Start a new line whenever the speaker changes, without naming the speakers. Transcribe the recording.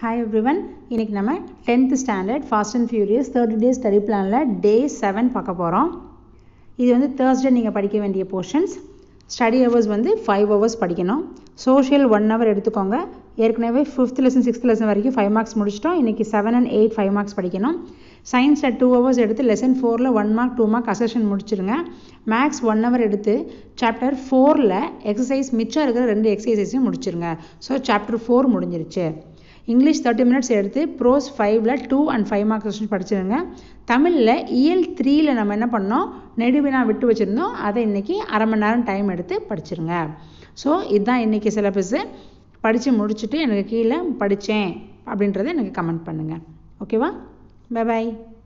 hi everyone இன்னைக்கு நம்ம tenth standard fast and furious thirty days study பிளானில் day seven பார்க்க போகிறோம் இது வந்து தேர்ஸ்டே நீங்கள் படிக்க வேண்டிய போர்ஷன்ஸ் ஸ்டடி ஹவர்ஸ் வந்து ஃபைவ் ஹவர்ஸ் படிக்கணும் சோஷியல் ஒன் ஹவர் எடுத்துக்கோங்க ஏற்கனவே ஃபிஃப்த் லெசன் சிக்ஸ்த் லெசன் வரைக்கும் ஃபைவ் மார்க்ஸ் முடிச்சிட்டோம் இன்றைக்கி seven and eight five marks படிக்கணும் சயின்ஸில் டூ ஹவர்ஸ் எடுத்து லெசன் ஃபோரில் ஒன் மார்க் டூ மார்க் அசஷன் முடிச்சிருங்க மேக்ஸ் ஒன் ஹவர் எடுத்து சாப்டர் ஃபோரில் எக்ஸசைஸ் மிச்சம் இருக்கிற ரெண்டு எக்ஸசைஸையும் முடிச்சிருங்க ஸோ சாப்டர் ஃபோர் முடிஞ்சிருச்சு இங்கிலீஷ் தேர்ட்டி மினிட்ஸ் எடுத்து ப்ரோஸ் ஃபைவ்ல two and five mark question படிச்சிருங்க தமிழில் இயல் த்ரீல நம்ம என்ன பண்ணோம் நெடுவினா விட்டு வச்சுருந்தோம் அதை இன்றைக்கி அரை மணி நேரம் டைம் எடுத்து படிச்சிருங்க ஸோ இதுதான் இன்றைக்கி சிலபஸ்ஸு படித்து முடிச்சுட்டு எனக்கு கீழே படித்தேன் அப்படின்றத எனக்கு கமெண்ட் பண்ணுங்கள் ஓகேவா பை பாய்